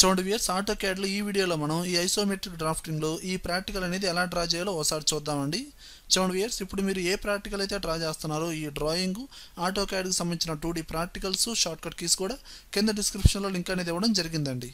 చూడండి weirs auto క్యాడ్లో ఈ వీడియోలో మనం ఈ ఐసోమెట్రిక్ డ్రాఫ్టింగ్లో ఈ ప్రాక్టికల్ అనేది ఎలా డ్రా చేయాలో ఒకసారి చూద్దామండి చూడండి వియర్స్ ఇప్పుడు మీరు ఏ ప్రాక్టికల్ అయితే డ్రా చేస్తున్నారో ఈ డ్రాయింగ్ ఆటో క్యాడ్కి సంబంధించిన two D practicals shortcut keys కూడా కింద డిస్క్రిప్షన్లో లింక్ అనేది ఇవ్వడం జరిగిందండి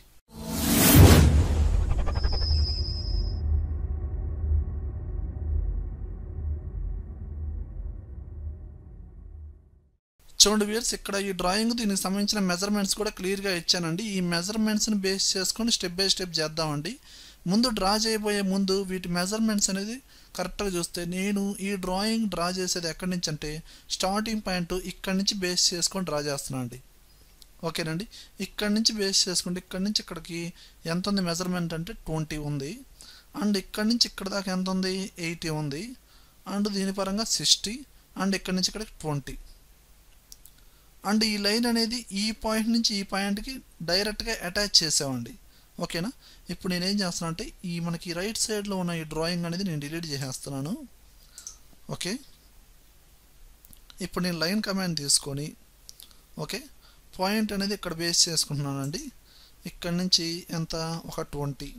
చూడండి వ్యూర్స్ ఇక్కడ ఈ డ్రాయింగ్ దీనికి సంబంధించిన మెజర్మెంట్స్ కూడా క్లియర్గా ఇచ్చానండి ఈ మెజర్మెంట్స్ని బేస్ చేసుకొని స్టెప్ బై స్టెప్ చేద్దామండి ముందు డ్రా చేయబోయే ముందు వీటి మెజర్మెంట్స్ అనేది కరెక్ట్గా చూస్తే నేను ఈ డ్రాయింగ్ డ్రా చేసేది ఎక్కడి నుంచి అంటే స్టార్టింగ్ పాయింట్ ఇక్కడి నుంచి బేస్ చేసుకొని డ్రా చేస్తున్నాను అండి ఓకేనండి ఇక్కడి నుంచి బేస్ చేసుకుంటే ఇక్కడి నుంచి ఇక్కడికి ఎంత ఉంది మెజర్మెంట్ అంటే ట్వంటీ ఉంది అండ్ ఇక్కడి నుంచి ఇక్కడ దాకా ఎంత ఉంది ఎయిటీ ఉంది అండ్ దీని పరంగా సిక్స్టీ అండ్ ఇక్కడి నుంచి ఇక్కడికి ట్వంటీ అండ్ ఈ లైన్ అనేది ఈ పాయింట్ నుంచి ఈ పాయింట్కి డైరెక్ట్గా అటాచ్ చేసామండి ఓకేనా ఇప్పుడు నేనేం చేస్తున్నా అంటే ఈ మనకి రైట్ సైడ్లో ఉన్న ఈ డ్రాయింగ్ అనేది నేను డిలీట్ చేసేస్తున్నాను ఓకే ఇప్పుడు నేను లైన్ కమాండ్ తీసుకొని ఓకే పాయింట్ అనేది ఇక్కడ బేస్ చేసుకుంటున్నానండి ఇక్కడ నుంచి ఎంత ఒక ట్వంటీ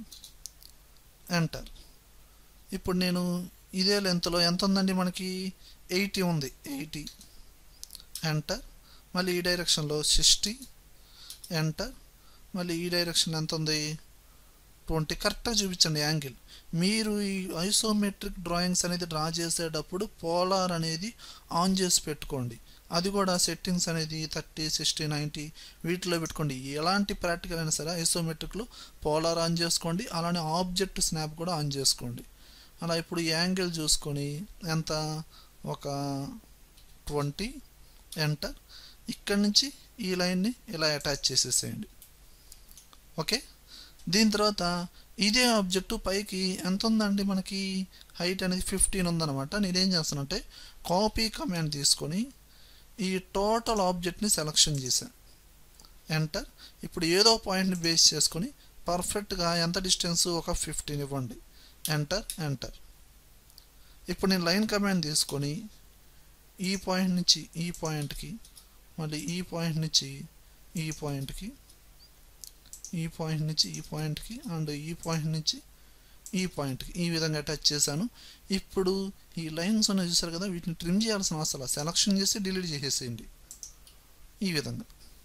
ఎంటర్ ఇప్పుడు నేను ఇదే లెంత్లో ఎంత ఉందండి మనకి ఎయిటీ ఉంది ఎయిటీ ఎంటర్ మళ్ళీ ఈ డైరెక్షన్లో సిక్స్టీ ఎంటర్ మళ్ళీ ఈ డైరెక్షన్ ఎంత ఉంది ట్వంటీ కరెక్ట్గా చూపించండి యాంగిల్ మీరు ఈ ఐసోమెట్రిక్ డ్రాయింగ్స్ అనేది డ్రా చేసేటప్పుడు పోలార్ అనేది ఆన్ చేసి పెట్టుకోండి అది కూడా సెట్టింగ్స్ అనేది థర్టీ సిక్స్టీ నైంటీ వీటిలో పెట్టుకోండి ఎలాంటి ప్రాక్టికల్ అయినా సరే ఐసోమెట్రిక్లో పోలార్ ఆన్ చేసుకోండి అలానే ఆబ్జెక్ట్ స్నాప్ కూడా ఆన్ చేసుకోండి అలా ఇప్పుడు యాంగిల్ చూసుకొని ఎంత ఒక ట్వంటీ ఎంటర్ ఇక్కడి నుంచి ఈ లైన్ని ఇలా అటాచ్ చేసేసేయండి ఓకే దీని తర్వాత ఇదే ఆబ్జెక్టు పైకి ఎంత ఉందండి మనకి హైట్ అనేది ఫిఫ్టీన్ ఉందన్నమాట నేనేం చేస్తానంటే కాపీ కమాండ్ తీసుకొని ఈ టోటల్ ఆబ్జెక్ట్ని సెలక్షన్ చేశాను ఎంటర్ ఇప్పుడు ఏదో పాయింట్ని బేస్ చేసుకొని పర్ఫెక్ట్గా ఎంత డిస్టెన్స్ ఒక ఫిఫ్టీన్ ఇవ్వండి ఎంటర్ ఎంటర్ ఇప్పుడు నేను లైన్ కమాండ్ తీసుకొని ఈ పాయింట్ నుంచి ఈ పాయింట్కి మళ్ళీ ఈ పాయింట్ నుంచి ఈ పాయింట్కి ఈ పాయింట్ నుంచి ఈ పాయింట్కి అండ్ ఈ పాయింట్ నుంచి ఈ పాయింట్కి ఈ విధంగా టచ్ చేశాను ఇప్పుడు ఈ లైన్స్ ఉన్నాయి చూసారు కదా వీటిని ట్రిమ్ చేయాల్సిన అవసరం సెలక్షన్ చేసి డిలీట్ చేసేసేయండి ఈ విధంగా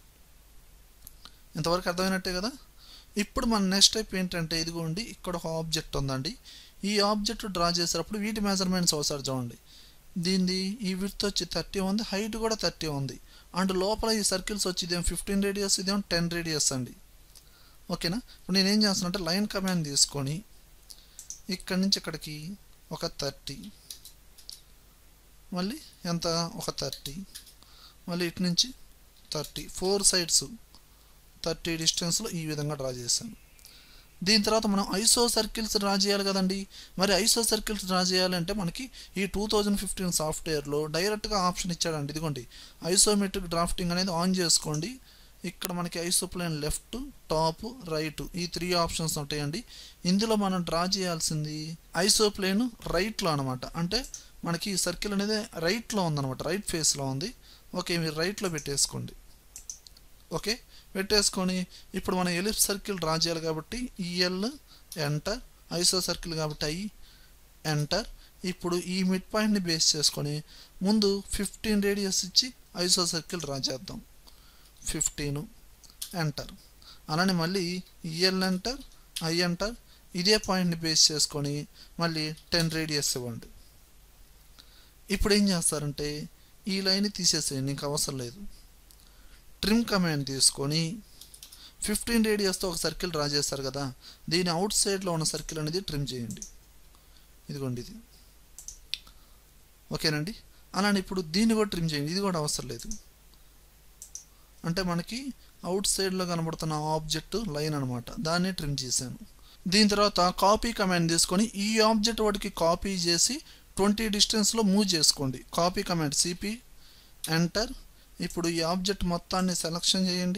ఇంతవరకు అర్థమైనట్టే కదా ఇప్పుడు మన నెక్స్ట్ స్టెప్ ఏంటంటే ఇదిగోండి ఇక్కడ ఒక ఆబ్జెక్ట్ ఉందండి ఈ ఆబ్జెక్ట్ డ్రా చేసేటప్పుడు వీటి మెజర్మెంట్స్ ఒకసారి చూడండి దీనిది ఈ విడ్త్ వచ్చి థర్టీ ఉంది హైట్ కూడా థర్టీ ఉంది అండ్ లోపల ఈ సర్కిల్స్ వచ్చి ఇదేమో ఫిఫ్టీన్ రేడియస్ ఇదేమో టెన్ రేడియస్ అండి ఓకేనా ఇప్పుడు నేనేం చేస్తానంటే లైన్ కమాండ్ తీసుకొని ఇక్కడి నుంచి ఇక్కడికి ఒక థర్టీ మళ్ళీ ఎంత ఒక థర్టీ మళ్ళీ ఇటు నుంచి థర్టీ ఫోర్ సైడ్స్ థర్టీ డిస్టెన్స్లో ఈ విధంగా డ్రా చేశాను దీని తర్వాత మనం ఐసో సర్కిల్స్ డ్రా చేయాలి కదండి మరి ఐసో సర్కిల్స్ డ్రా చేయాలంటే మనకి ఈ టూ థౌజండ్ ఫిఫ్టీన్ సాఫ్ట్వేర్లో డైరెక్ట్గా ఆప్షన్ ఇచ్చాడండి ఇదిగోండి ఐసోమెట్రిక్ డ్రాఫ్టింగ్ అనేది ఆన్ చేసుకోండి ఇక్కడ మనకి ఐసోప్లేన్ లెఫ్ట్ టాప్ రైట్ ఈ త్రీ ఆప్షన్స్ ఉంటాయండి ఇందులో మనం డ్రా చేయాల్సింది ఐసోప్లేన్ రైట్లో అనమాట అంటే మనకి ఈ సర్కిల్ అనేది రైట్లో ఉందన్నమాట రైట్ ఫేస్లో ఉంది ఓకే మీరు రైట్లో పెట్టేసుకోండి ఓకే పెట్టేసుకొని ఇప్పుడు మనం ఎలిప్ సర్కిల్ డ్రా చేయాలి కాబట్టి ఈఎల్ ఎంటర్ ఐసో సర్కిల్ కాబట్టి ఐ ఎంటర్ ఇప్పుడు ఈ మిడ్ పాయింట్ని బేస్ చేసుకొని ముందు ఫిఫ్టీన్ రేడియస్ ఇచ్చి ఐసో సర్కిల్ డ్రా చేద్దాం ఫిఫ్టీను ఎంటర్ అలానే మళ్ళీ ఈఎల్ ఎంటర్ ఐ ఎంటర్ ఇదే పాయింట్ని బేస్ చేసుకొని మళ్ళీ టెన్ రేడియస్ ఇవ్వండి ఇప్పుడు ఏం చేస్తారంటే ఈ లైన్ తీసేసేయండి నీకు అవసరం లేదు ట్రిమ్ కమాండ్ తీసుకొని ఫిఫ్టీన్ రేడియస్తో ఒక సర్కిల్ డ్రా చేస్తారు కదా దీని అవుట్ సైడ్లో ఉన్న సర్కిల్ అనేది ట్రిమ్ చేయండి ఇదిగోండి ఇది ఓకేనండి అలానే ఇప్పుడు దీన్ని కూడా ట్రిమ్ చేయండి ఇది కూడా అవసరం లేదు అంటే మనకి అవుట్ సైడ్లో కనబడుతున్న ఆబ్జెక్ట్ లైన్ అనమాట దాన్ని ట్రిమ్ చేశాను దీని తర్వాత కాపీ కమాండ్ తీసుకొని ఈ ఆబ్జెక్ట్ వాటికి కాపీ చేసి ట్వంటీ డిస్టెన్స్లో మూవ్ చేసుకోండి కాపీ కమాండ్ సిపి ఎంటర్ ఇప్పుడు ఈ ఆబ్జెక్ట్ మొత్తాన్ని సెలక్షన్ చేయండి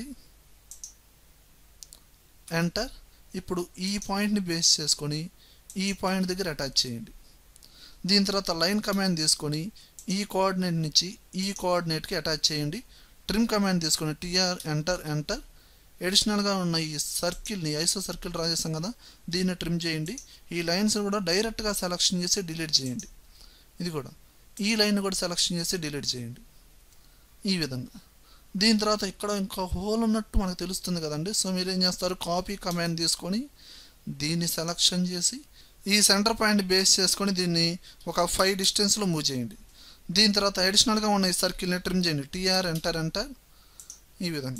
ఎంటర్ ఇప్పుడు ఈ పాయింట్ని బేస్ చేసుకొని ఈ పాయింట్ దగ్గర అటాచ్ చేయండి దీని తర్వాత లైన్ కమాండ్ తీసుకొని ఈ కోఆర్డినేట్ నుంచి ఈ కోఆర్డినేట్కి అటాచ్ చేయండి ట్రిమ్ కమాండ్ తీసుకొని టీఆర్ ఎంటర్ ఎంటర్ ఎడిషనల్గా ఉన్న ఈ సర్కిల్ని ఐసో సర్కిల్ డ్రా చేస్తాం కదా దీన్ని ట్రిమ్ చేయండి ఈ లైన్స్ కూడా డైరెక్ట్గా సెలెక్షన్ చేసి డిలీట్ చేయండి ఇది కూడా ఈ లైన్ కూడా సెలెక్షన్ చేసి డిలీట్ చేయండి ఈ విధంగా దీని తర్వాత ఇక్కడ ఇంకో హోల్ ఉన్నట్టు మనకు తెలుస్తుంది కదండి సో మీరు ఏం చేస్తారు కాపీ కమాండ్ తీసుకొని దీన్ని సెలెక్షన్ చేసి ఈ సెంటర్ పాయింట్ బేస్ చేసుకొని దీన్ని ఒక ఫైవ్ డిస్టెన్స్లో మూవ్ చేయండి దీని తర్వాత అడిషనల్గా ఉన్న ఈ సర్కిల్ని ట్రిమ్ చేయండి టీఆర్ ఎంటర్ ఎంటర్ ఈ విధంగా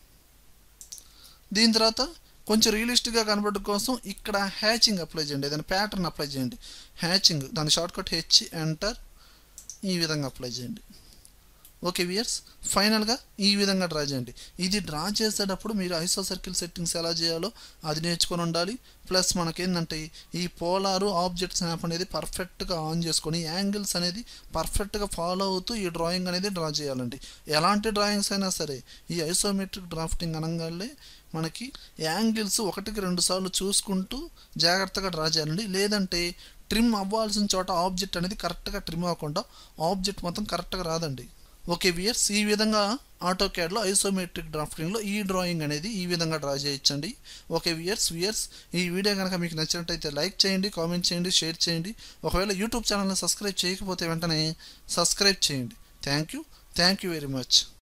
దీని తర్వాత కొంచెం రియలిస్టిక్గా కనబడడం కోసం ఇక్కడ హ్యాచింగ్ అప్లై చేయండి ఏదైనా ప్యాటర్న్ అప్లై చేయండి హ్యాచింగ్ దాని షార్ట్కట్ హెచ్ ఎంటర్ ఈ విధంగా అప్లై చేయండి ఓకే వియర్స్ ఫైనల్గా ఈ విధంగా డ్రా చేయండి ఇది డ్రా చేసేటప్పుడు మీరు ఐసో సర్కిల్ సెట్టింగ్స్ ఎలా చేయాలో అది నేర్చుకొని ఉండాలి ప్లస్ మనకేంటంటే ఈ పోలారు ఆబ్జెక్ట్ స్నాప్ అనేది పర్ఫెక్ట్గా ఆన్ చేసుకొని యాంగిల్స్ అనేది పర్ఫెక్ట్గా ఫాలో అవుతూ ఈ డ్రాయింగ్ అనేది డ్రా చేయాలండి ఎలాంటి డ్రాయింగ్స్ అయినా సరే ఈ ఐసోమెట్రిక్ డ్రాఫ్టింగ్ అనగానే మనకి యాంగిల్స్ ఒకటికి రెండు సార్లు చూసుకుంటూ జాగ్రత్తగా డ్రా చేయాలండి లేదంటే ట్రిమ్ అవ్వాల్సిన చోట ఆబ్జెక్ట్ అనేది కరెక్ట్గా ట్రిమ్ అవ్వకుండా ఆబ్జెక్ట్ మొత్తం కరెక్ట్గా రాదండి ఓకే వియర్స్ ఈ విధంగా ఆటో క్యాడ్లో ఐసోమెట్రిక్ డ్రాఫ్టింగ్లో ఈ డ్రాయింగ్ అనేది ఈ విధంగా డ్రా చేయొచ్చండి ఓకే వియర్స్ వియర్స్ ఈ వీడియో కనుక మీకు నచ్చినట్టయితే లైక్ చేయండి కామెంట్ చేయండి షేర్ చేయండి ఒకవేళ యూట్యూబ్ ఛానల్ని సబ్స్క్రైబ్ చేయకపోతే వెంటనే సబ్స్క్రైబ్ చేయండి thank you thank you very much